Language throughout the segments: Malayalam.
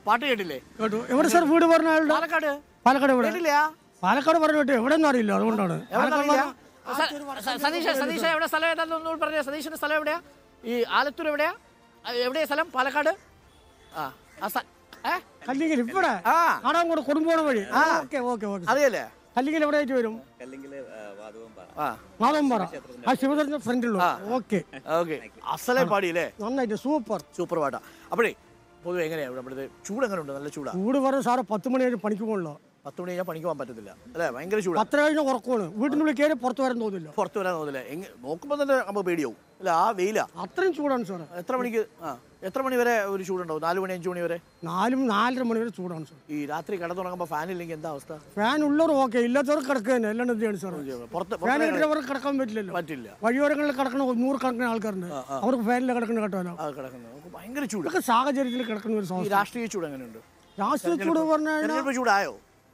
പാട്ട് കേട്ടില്ലേ കേട്ടു എവിടെ സാർ വീട് പറഞ്ഞ ആളുടെ പാലക്കാട് പാലക്കാട് എവിടെ കേട്ടില്ല പാലക്കാട് പറഞ്ഞു കേട്ടോ എവിടെ ഒന്നും അറിയില്ല അതുകൊണ്ടാണ് പാലക്കാട് പറഞ്ഞ- സ- സ- സതീഷ് സതീഷ് എവിടെ സ്ഥലം ഏതാണെന്ന് ഒന്നുകൂടി പറഞ്ഞ സതീഷിന്റെ സ്ഥലം എവിടെയാ ഈ ആലത്തൂർ എവിടെയാ ആ, എവിടെയാ സ്ഥലം പാലക്കാട് ആ ആ സ്ഥ- ഏ കല്ലിങ്കൽ ഇവിടെ ആ കാടാങ്കോട് കൊടുമ്പോണ വഴി ഓക്കെ ഓക്കെ ഓക്കെ അറിയല്ലേ കല്ലിങ്കൽ എവിടെ ആയിട്ട് വരും ആ മാതമ്പറ ആ ശിവധരന്റെ ഫ്രണ്ടിലുള്ളൂ ഓക്കെ ഓക്കെ അസലെ പാടിയില്ലേ നന്നായിട്ട് സൂപ്പർ സൂപ്പർ പാട്ടാ അപ്പോഴേ പൊതുവെ എങ്ങനെയാ ഇവിടെ ഇവിടുത്തെ ചൂട് എങ്ങനെ ഉണ്ട് നല്ല ചൂടാ ചൂട് പറഞ്ഞ സാറ് പത്ത് മണി കഴിഞ്ഞ് പണിക്ക് പോകണല്ലോ പത്ത് മണി കഴിഞ്ഞാൽ പണിക്ക് പോകാൻ പറ്റത്തില്ല അല്ലേ ഭയങ്കര ചൂടാ പത്തര കഴിഞ്ഞ ഉറക്കമാണ് വീട്ടിനുള്ളിൽ കയറി പുറത്ത് വരാൻ തോന്നില്ല പുറത്ത് വരാൻ തോന്നില്ല എങ്ങ നോക്കുമ്പോൾ തന്നെ നമുക്ക് പേടിയാവും അല്ല ആ വെയിലാ അത്രയും ചൂടാണ് സാറ് എത്ര മണിക്ക് ആ എത്ര മണി വരെ ഒരു ചൂടുണ്ടാവും നാല് മണി അഞ്ച് മണി വരെ നാലും നാലര മണി വരെ ചൂടാണ് സാർ ഈ രാത്രി കിടന്നുറങ്ങുമ്പോൾ ഫാൻ ഇല്ലെങ്കിൽ എന്താ അവസ്ഥ ഫാൻ ഉള്ളവർ ഓക്കെ ഇല്ലാത്തവർ കിടക്കുക തന്നെ എല്ലാം എന്ത് ചെയ്യണം സാർ പുറത്ത് ഫാൻ പുറത്ത് കിട്ടിയവർക്ക് കിടക്കാൻ പറ്റില്ലല്ലോ പറ്റില്ല വഴിയോരങ്ങളിൽ കിടക്കണ നൂറുകണക്കിന് ആൾക്കാരുണ്ട് അവർക്ക് ഫാനിൽ കിടക്കുന്ന കേട്ടാലോ ആ കിടക്കുന്നത് നമുക്ക് ഭയങ്കര ചൂട് ഇതൊക്കെ സാഹചര്യത്തിൽ കിടക്കുന്ന ഒരു ഈ സമയം രാഷ്ട്രീയ ചൂട് എങ്ങനെയുണ്ട് രാഷ്ട്രീയ ചൂട് പറഞ്ഞാൽ തെരഞ്ഞെടുപ്പ് ചൂടായോ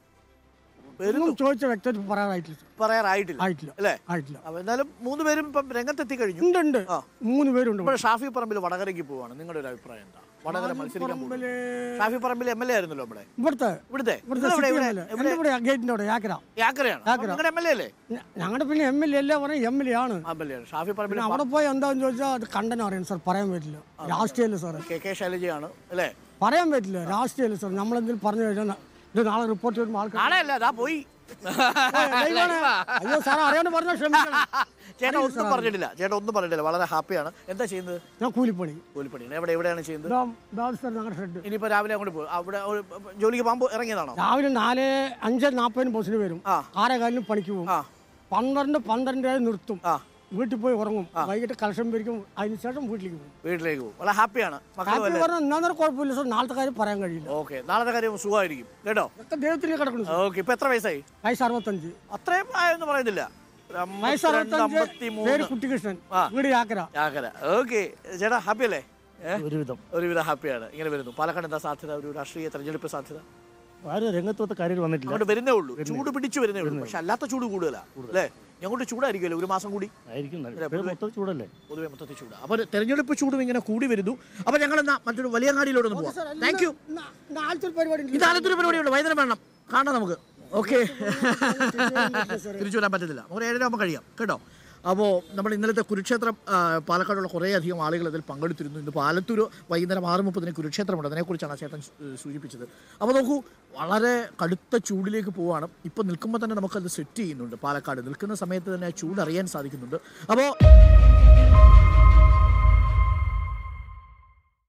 വരുന്നു ഒന്നും ചോദിച്ച വ്യക്തമായിട്ട് പറയാറായിട്ടില്ല സാർ. പറയാറായിട്ടില്ല ആയിട്ടില്ല അല്ലേ ആയിട്ടില്ല അപ്പൊ എന്തായാലും മൂന്ന് പേരും ഇപ്പം രംഗത്തെത്തി കഴിഞ്ഞു ഉണ്ട് ഉണ്ട് ആ. മൂന്ന് പേരുണ്ട് ഇപ്പോൾ ഷാഫി പറമ്പിൽ വടകരയ്ക്ക് പോവാണ് നിങ്ങളുടെ ഒരു അഭിപ്രായം എന്താ വടകര മത്സരിക്കാൻ പോകുന്നു Parambil Shafi Parambil M L A ആയിരുന്നല്ലോ ഇവിടെ ഇവിടുത്തെ ഇവിടുത്തെ ഇവിടുത്തെ നിങ്ങളെവിടെ? city ഇവിടെ? MLA. എൻ്റെ ഇവിടെ ഗേറ്റിന്റെ അവിടെ യാക്കര യാക്കരയാണ് അപ്പൊ നിങ്ങളുടെ എം എൽ എ അല്ലേ ഞങ്ങളുടെ പിന്നെ എം എൽ എ അല്ലേ പറഞ്ഞ എം എൽ എ ആണ് എം എൽ എ ആണ് ഷാഫി പറമ്പിൽ പിന്നെ അവിടെ പോയി എന്താന്ന് ചോദിച്ചാൽ അത് കണ്ടനം അറിയാം സാർ പറയാൻ പറ്റില്ല രാഷ്ട്രീയമല്ലേ സാർ കെ കെ ശൈലജയാണ് അല്ലേ പറയാൻ പറ്റില്ല രാഷ്ട്രീയമല്ലേ സാർ നമ്മളെന്തെങ്കിലും പറഞ്ഞു കഴിഞ്ഞാൽ ന- ഇത് നാളെ റിപ്പോർട്ട് ചെയ്യുമ്പോൾ ആൾക്കാർ നാളെ അല്ല അതാ പോയി ദൈവമേ. അയ്യോ സാർ അറിയാണ്ട് പറഞ്ഞാൽ ക്ഷമിക്കണം ചേട്ടാ ഒന്നും പറഞ്ഞിട്ടില്ല ചേട്ടാ ഒന്നും പറഞ്ഞിട്ടില്ല വളരെ ഹാപ്പിയാണ് എന്താ ചെയ്യുന്നത് ഞാൻ കൂലിപ്പണി കൂലിപ്പണിയാണ് എവിടെ എവിടെയാണ് ചെയ്യുന്നത് ഇതാ ഇതാ സാർ ഞങ്ങളുടെ ഷെഡ് ഇനിയിപ്പോ രാവിലെ അങ്ങോട്ട് പോകും അവിടെ ഒരു ജോലിക്ക് പോകുമ്പോൾ ഇറങ്ങിയതാണോ രാവിലെ നാല് അഞ്ച് നാൽപ്പതിന് ബസ്സിന് വരും ആ. ആറേകാലിന് പണിക്ക് പോകും ആ പന്ത്രണ്ട് പന്ത്രണ്ടര നിർത്തും ആ വീട്ടിൽ പോയി ഉറങ്ങും വൈകിട്ട് കലക്ഷൻ പിരിക്കും അതിന് ശേഷം വീട്ടിലേക്ക് പോകും വീട്ടിലേക്ക് പോകും വളരെ ഹാപ്പിയാണ് മക്കളും ഹാപ്പി അല്ലേ പറഞ്ഞാൽ എന്നാന്നേരം കുഴപ്പമില്ല സാർ നാളത്തെ കാര്യം പറയാൻ കഴിയില്ല ഓക്കെ നാളത്തെ കാര്യം സുഖമായിരിക്കും കേട്ടോ ഒക്കെ ദൈവത്തിന് കിടക്കണം സാർ ഓക്കെ ഇപ്പൊ എത്ര വയസ്സായി വയസ്സ് അറുപത്തഞ്ച് അത്രയും പ്രായമൊന്നും പറയുന്നില്ല ഒരു വയസ്സ് അമ്പത്തിരണ്ട്, അറുപത്തഞ്ച് അമ്പത്തിമൂന്ന്. പേര് കുട്ടികൃഷ്ണൻ ആ. വീട് യാക്കര ആക്കര ഓക്കെ ചേട്ടാ ഹാപ്പി അല്ലേ ഏ? ഒരുവിധം ഒരുവിധം ഹാപ്പിയാണ് ഇങ്ങനെ വരുന്നു പാലക്കാട് എന്താ സാധ്യത ഒരു രാഷ്ട്രീയ തെരഞ്ഞെടുപ്പ് സാധ്യത ആരും രംഗത്തോട്ട് കാര്യങ്ങൾ വന്നിട്ടില്ല അങ്ങോട്ട് വരുന്നേ ഉള്ളൂ ചൂട് പിടിച്ചു വരുന്നേ ഉള്ളൂ പക്ഷെ അല്ലാത്ത ചൂട് കൂടുതലാ അല്ലേ ഞങ്ങളുടെ ചൂടായിരിക്കുമല്ലോ ഒരു മാസം കൂടി ആയിരിക്കും നല്ല. ഇപ്പോഴും മൊത്തം ചൂടല്ലേ പൊതുവെ മൊത്തത്തിൽ ചൂട് അപ്പോൾ തെരഞ്ഞെടുപ്പ് ചൂടും ഇങ്ങനെ കൂടി വരുന്നു അപ്പോൾ ഞങ്ങൾ എന്നാ മറ്റൊരു വലിയ അങ്ങാടിയിലോട്ട് പോകാം താങ്ക് യു നാളത്തെ ഒരു പരിപാടി ഉണ്ട്. ഇതാലത്തൊരു പരിപാടിയുണ്ട് വൈകുന്നേരം വേണം കാണാം നമുക്ക് ഓക്കെ തിരിച്ചു വരാൻ പറ്റത്തില്ല ഒരു ഏഴര ആകുമ്പോൾ കഴിയാം കേട്ടോ അപ്പോൾ നമ്മൾ ഇന്നലത്തെ കുരുക്ഷേത്രം ആ, പാലക്കാടുള്ള കുറേയധികം ആളുകൾ അതിൽ പങ്കെടുത്തിരുന്നു ഇന്ന് പാലത്തൂർ വൈകുന്നേരം ആറ് മുപ്പതിന് കുരുക്ഷേത്രമുണ്ട് അതിനെക്കുറിച്ചാണ് ആ ചേട്ടൻ സൂ- സൂചിപ്പിച്ചത് അപ്പോൾ നോക്കൂ വളരെ കടുത്ത ചൂടിലേക്ക് പോവുകയാണ് ഇപ്പോൾ നിൽക്കുമ്പോൾ തന്നെ നമുക്കത് സെറ്റ് ചെയ്യുന്നുണ്ട് പാലക്കാട് നിൽക്കുന്ന സമയത്ത് തന്നെ ആ ചൂട് അറിയാൻ സാധിക്കുന്നുണ്ട് അപ്പോൾ